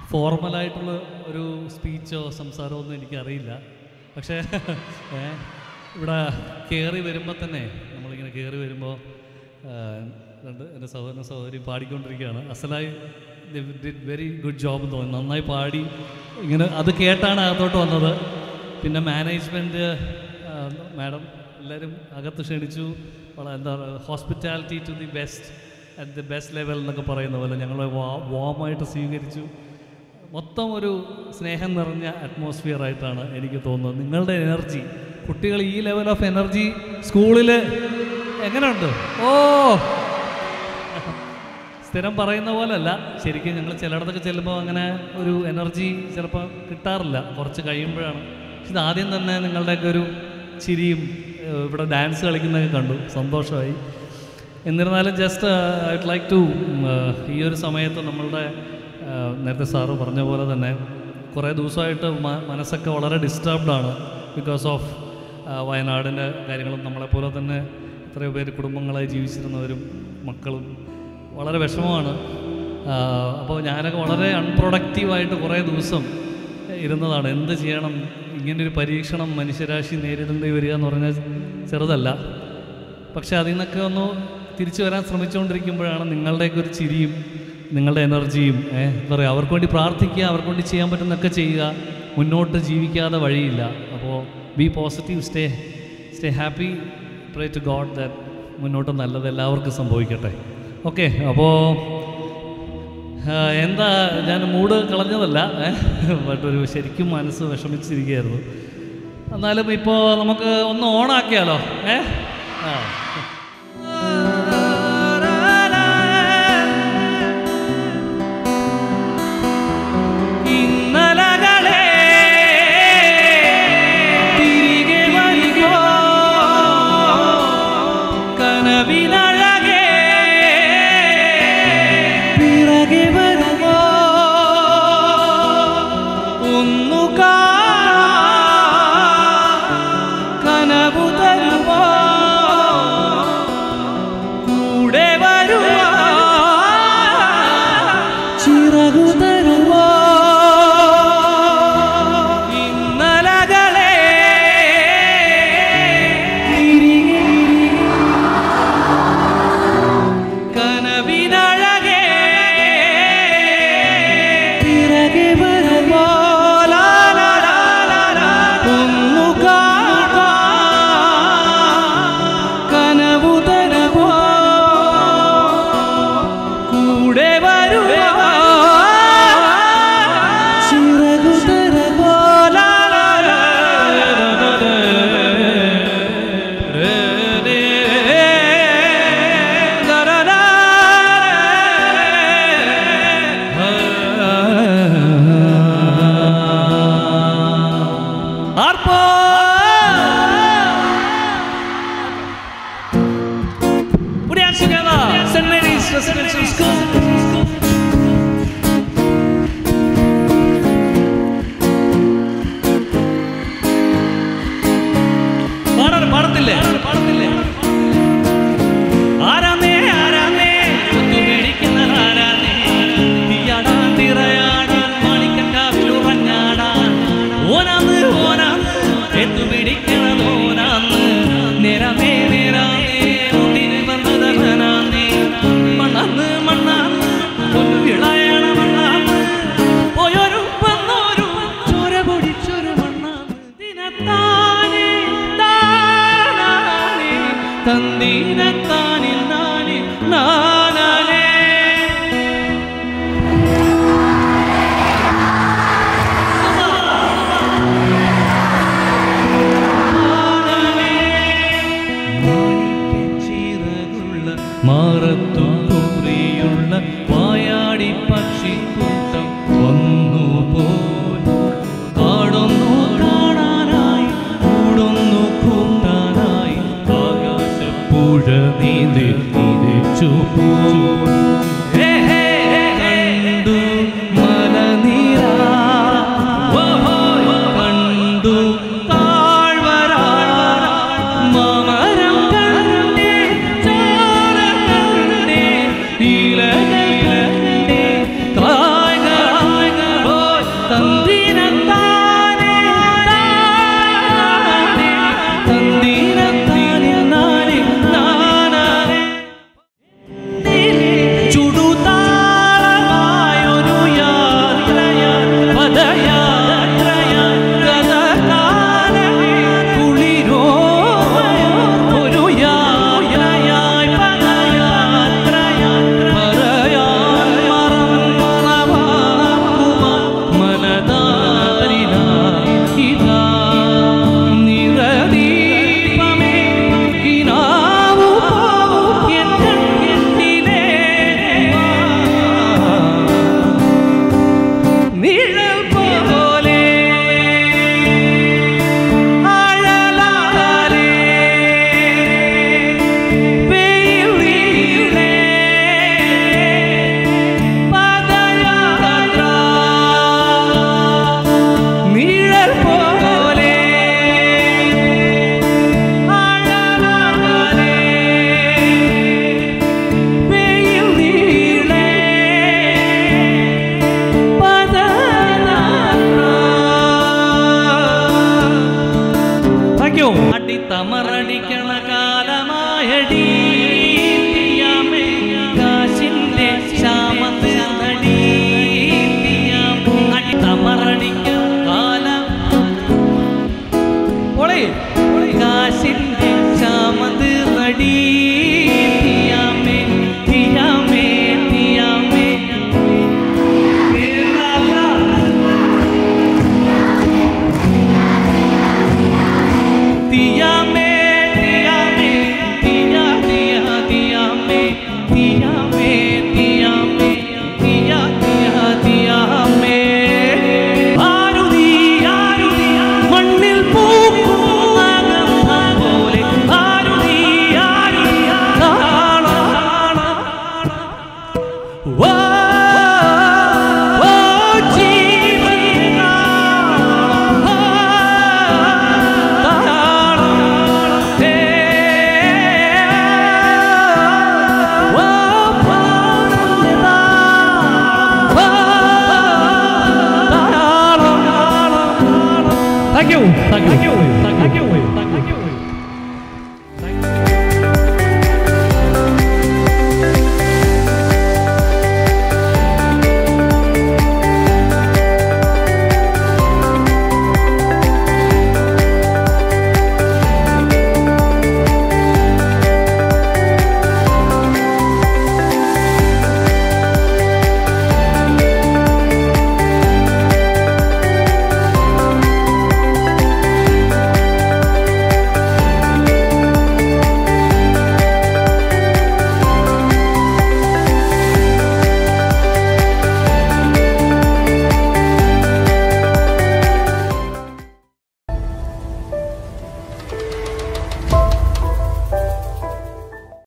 ഫോർമലായിട്ടുള്ള ഒരു സ്പീച്ചോ സംസാരമോ ഒന്നും എനിക്കറിയില്ല പക്ഷേ ഏ, ഇവിടെ കയറി വരുമ്പോൾ തന്നെ നമ്മളിങ്ങനെ കയറി വരുമ്പോൾ രണ്ട് എൻ്റെ സഹോദരൻ സഹോദരി പാടിക്കൊണ്ടിരിക്കുകയാണ് അസലായി ഡിഡ് വെരി ഗുഡ് ജോബ് എന്ന് തോന്നി നന്നായി പാടി ഇങ്ങനെ അത് കേട്ടാണ് അകത്തോട്ട് വന്നത് പിന്നെ മാനേജ്മെൻറ്റ് മാഡം എല്ലാവരും അകത്ത് ക്ഷണിച്ചു വളരെ എന്താ പറയുക hospitality to the best at the best level എന്നൊക്കെ പറയുന്ന പോലെ ഞങ്ങളെ വാമായിട്ട് സ്വീകരിച്ചു മൊത്തം ഒരു സ്നേഹം നിറഞ്ഞ അറ്റ്മോസ്ഫിയർ ആയിട്ടാണ് എനിക്ക് തോന്നുന്നത് നിങ്ങളുടെ എനർജി കുട്ടികൾ ഈ ലെവൽ ഓഫ് എനർജി സ്കൂളിൽ എങ്ങനെയുണ്ട് ഓ സ്ഥിരം പറയുന്ന പോലല്ല ശരിക്കും ഞങ്ങൾ ചിലയിടത്തൊക്കെ ചെല്ലുമ്പോൾ അങ്ങനെ ഒരു എനർജി ചിലപ്പോൾ കിട്ടാറില്ല കുറച്ച് കഴിയുമ്പോഴാണ് പക്ഷെ ഇത് ആദ്യം തന്നെ നിങ്ങളുടെയൊക്കെ ഒരു ചിരിയും ഏഹ്, ഇവിടെ ഡാൻസ് കളിക്കുന്നതൊക്കെ കണ്ടു സന്തോഷമായി എന്നിരുന്നാലും ജസ്റ്റ് ഐഡ് ലൈക്ക് ടു ഈ ഒരു സമയത്ത് നമ്മളുടെ ഏഹ്, നേരത്തെ സാറ് പറഞ്ഞ പോലെ തന്നെ കുറേ ദിവസമായിട്ട് മ- മനസ്സൊക്കെ വളരെ ഡിസ്റ്റർബ്ഡ് ആണ് ബിക്കോസ് ഓഫ് വയനാടിൻ്റെ കാര്യങ്ങളും നമ്മളെപ്പോലെ തന്നെ എത്രയോ പേര് കുടുംബങ്ങളായി ജീവിച്ചിരുന്നവരും മക്കളും വളരെ വിഷമമാണ് അപ്പോൾ ഞാനൊക്കെ വളരെ അൺപ്രൊഡക്റ്റീവായിട്ട് കുറേ ദിവസം ഇരുന്നതാണ് എന്ത് ചെയ്യണം ഇങ്ങനൊരു പരീക്ഷണം മനുഷ്യരാശി നേരിടേണ്ടി വരിക എന്ന് പറഞ്ഞാൽ ചെറുതല്ല പക്ഷെ അതിൽ നിന്നൊക്കെ ഒന്ന് തിരിച്ചു വരാൻ ശ്രമിച്ചുകൊണ്ടിരിക്കുമ്പോഴാണ് നിങ്ങളുടെയൊക്കെ ഒരു ചിരിയും നിങ്ങളുടെ എനർജിയും ഏഹ് എന്താ പറയുക അവർക്ക് വേണ്ടി പ്രാർത്ഥിക്കുക അവർക്ക് വേണ്ടി ചെയ്യാൻ പറ്റുന്നതൊക്കെ ചെയ്യുക മുന്നോട്ട് ജീവിക്കാതെ വഴിയില്ല അപ്പോൾ be positive stay stay happy pray to God that മുന്നോട്ട് നല്ലത് എല്ലാവർക്കും സംഭവിക്കട്ടെ ഓക്കെ അപ്പോൾ എന്താ ഞാൻ മൂഡ് കളഞ്ഞതല്ല ബട്ട് ഒരു ശരിക്കും മനസ്സ് വിഷമിച്ചിരിക്കുകയായിരുന്നു എന്നാലും ഇപ്പോൾ നമുക്ക് ഒന്ന് ഓണാക്കിയാലോ ഏ ആ ഇന്നലകളെ തിരികെ വരുമോ കനവിനഴകെ പിറകെ വരുമോ ഒന്നു കാണാൻ കനവു തരുമോ താങ്ക് യു താങ്ക് യു